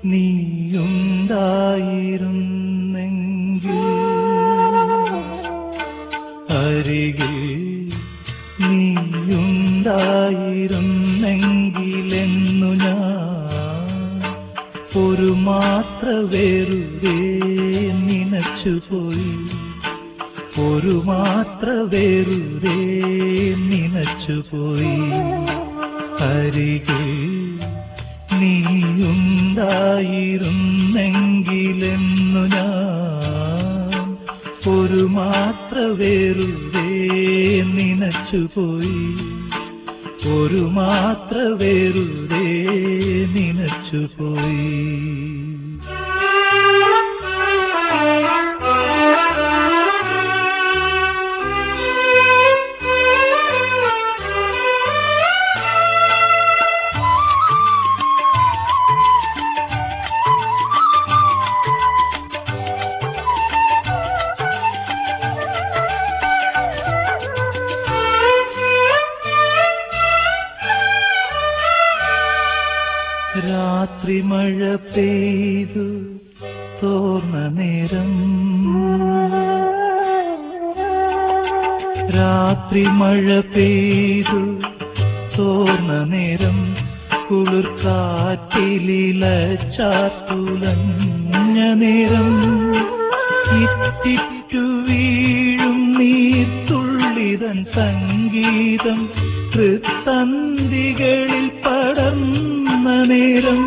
നീയുണ്ടായിരുന്നെങ്കിൽ അരികിൽ നീയുണ്ടായിരുന്നെങ്കിലെന്നു ഞാൻ ഒരു മാത്ര വേറുവേ നിനച്ചുപോയി ഒരു മാത്ര വേറുവേ നിനച്ചുപോയി അരികെ നീയുണ്ടായിരുന്നെങ്കിലെന്നു ഞാൻ ഒരു മാത്ര വേറുവേ നിനച്ചുപോയി ഒരു മാത്ര വേറുവേ നിനച്ചുപോയി രാത്രി മഴ പെയ്തു തോർന്ന നേരം രാത്രി മഴ പെയ്തു തോർന്ന നേരം കുളിർ കാറ്റിലില ചാത്തുലഞ്ഞ നേരം ഇറ്റിറ്റു വീഴും നീർത്തുള്ളിതൻ സംഗീതം തൃത്തന്തികളിൽ പടർന്ന നേരം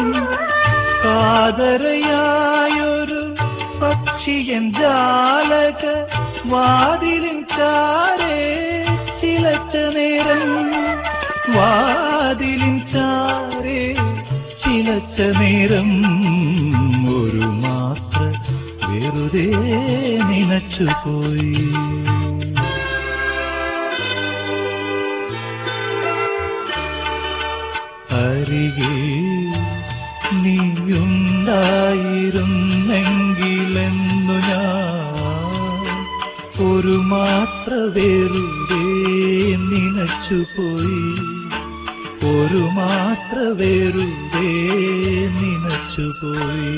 കാതരയായൊരു പക്ഷിയൻ ജാലക വാതിലിൻ ചാരേ ചിലച്ച നേരം വാതിലിൻ ചാരേ ചിലച്ച നേരം ഒരു മാത്ര വെറുതെ നിനച്ചുപോയി അരികെ നീയുണ്ടായിരുന്നെങ്കിലെന്നു ഞാൻ ഒരു മാത്ര വേറുവേ നിനച്ചുപോയി ഒരു മാത്ര വേറുവേ നിനച്ചുപോയി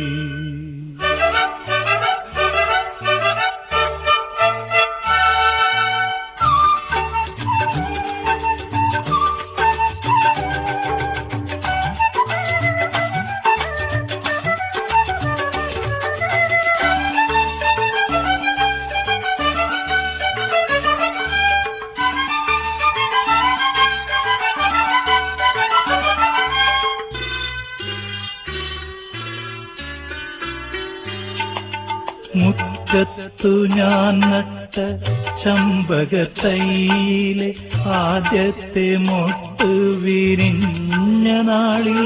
മുറ്റത്തു ഞാൻ നട്ട ചമ്പകത്തൈയിലെ ആദ്യത്തെ മൊട്ട് വിരിഞ്ഞ നാളിൽ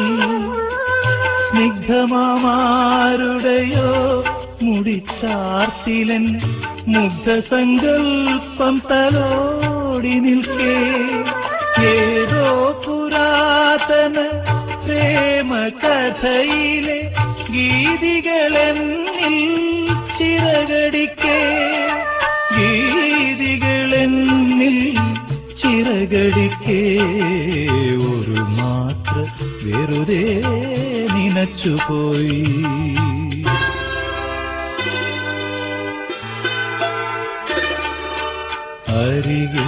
സ്നിഗ്ധമാരുടെയോ മുടിച്ചാർത്തിലൻ മുഗ്ധസങ്കൽപ്പം തലോടി നിൽക്കേ ഏതോ പുരാതന പ്രേമ കഥയിലെ ഗീതികളെന്നിൽ ചിറകടിക്കേ ഗീതികളെന്നിൽ ചിറകടിക്കേ ഒരു മാത്ര വെറുതെ നിനച്ചുപോയി അരികെ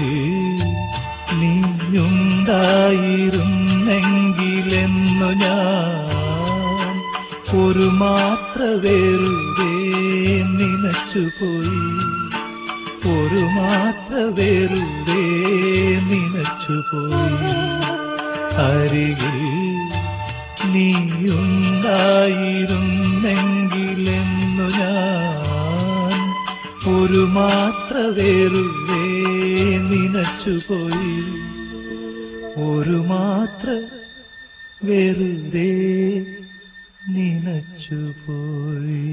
നീയുണ്ടായിരുന്നെങ്കിലെന്നു ഞാൻ ഒരു മാത്ര വേറുവേ നിനച്ചുപോയി ഒരു മാത്ര വേറുവേ നിനച്ചുപോയി അരികെ നീയുണ്ടായിരുന്നെങ്കിലെന്നു ഞാൻ ഒരു മാത്ര വേറുവേ നിനച്ചുപോയി ഒരു മാത്ര വെറുതെ നിനച്ചുപോയി